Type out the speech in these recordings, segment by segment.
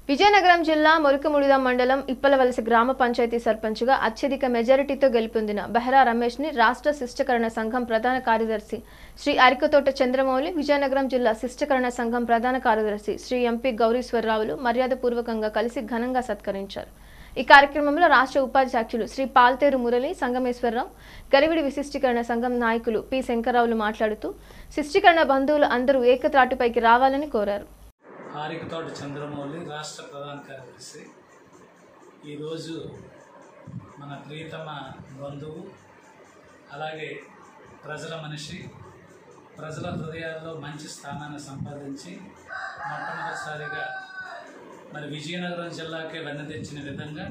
విజయనగరం జిల్లా మురికముడిద మండలం ఇప్పలవలస గ్రామ పంచాయతీ సర్పంచ్గా అత్యధిక మెజారిటీతో గెలుపొందిన బెహరా రమేష్ని రాష్ట్ర శిష్టకరణ సంఘం ప్రధాన కార్యదర్శి శ్రీ అరికతోట చంద్రమౌళి విజయనగరం జిల్లా శిష్టకరణ సంఘం ప్రధాన కార్యదర్శి శ్రీ ఎంపీ గౌరీశ్వరరావులు మర్యాదపూర్వకంగా కలిసి ఘనంగా సత్కరించారు ఈ కార్యక్రమంలో రాష్ట్ర ఉపాధ్యక్షులు శ్రీ పాల్తేరు మురళి సంగమేశ్వరరావు గరివిడి విశిష్టీకరణ సంఘం నాయకులు పి శంకర్రావులు మాట్లాడుతూ శిష్టీకరణ బంధువులు అందరూ ఏకత్రాటిపైకి రావాలని కోరారు హారికతోట చంద్రమౌళి రాష్ట్ర ప్రధాన కార్యదర్శి ఈరోజు మన ప్రియతమ బంధువు అలాగే ప్రజల మనిషి ప్రజల హృదయాల్లో మంచి స్థానాన్ని సంపాదించి మొట్టమొదటిసారిగా మరి విజయనగరం జిల్లాకే వెన్న తెచ్చిన విధంగా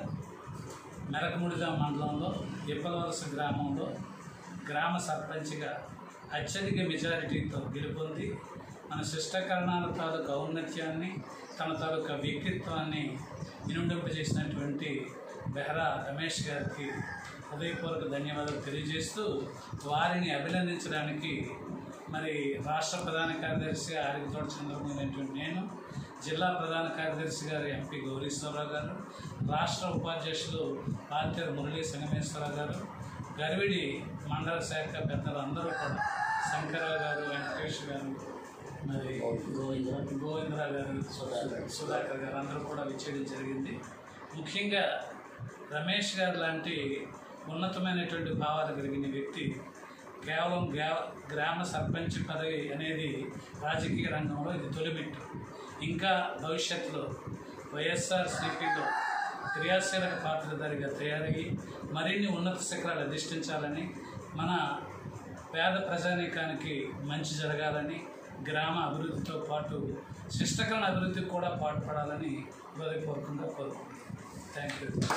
మెరకముడిగా మండలంలో ఇప్పలవలస గ్రామంలో గ్రామ సర్పంచ్గా అత్యధిక మెజారిటీతో గెలుపొంది మన శిష్టకరణాల తాలూకు ఔన్నత్యాన్ని తన తాలూకా వ్యక్తిత్వాన్ని వినుండింపజేసినటువంటి బెహరా రమేష్ గారికి హృదయపూర్వక ధన్యవాదాలు తెలియజేస్తూ వారిని అభినందించడానికి మరి రాష్ట్ర ప్రధాన కార్యదర్శి ఆరికతోట చంద్రబాబు అనేటువంటి నేను జిల్లా ప్రధాన కార్యదర్శి గారు ఎంపీ గౌరీశ్వరరావు గారు రాష్ట్ర ఉపాధ్యక్షులు పాల్తేరు మురళీ సంగమేశ్వరరావు గారు గరివిడి మండల శాఖ పెద్దలు అందరూ కూడా శంకరరావు గారు వెంకటేష్ గారు మరి గోవిందరావు గారు సుధాకర్ గారు అందరూ కూడా విచ్చేయడం జరిగింది ముఖ్యంగా రమేష్ గారు లాంటి ఉన్నతమైనటువంటి భావాలు కలిగిన వ్యక్తి కేవలం గ్రా గ్రామ సర్పంచ్ పదవి అనేది రాజకీయ రంగంలో ఇది తొలిమెట్టు ఇంకా భవిష్యత్తులో వైఎస్ఆర్ సిపిలో క్రియాశీలక పాత్రధారిగా తయారయ్యి మరిన్ని ఉన్నత శిఖరాలు అధిష్ఠించాలని మన పేద ప్రజానీకానికి మంచి జరగాలని గ్రామ అభివృద్ధితో పాటు శిష్టకరణ అభివృద్ధికి కూడా పాటుపడాలని హృదయపూర్వకంగా కోరుకుంటున్నాను థ్యాంక్ యూ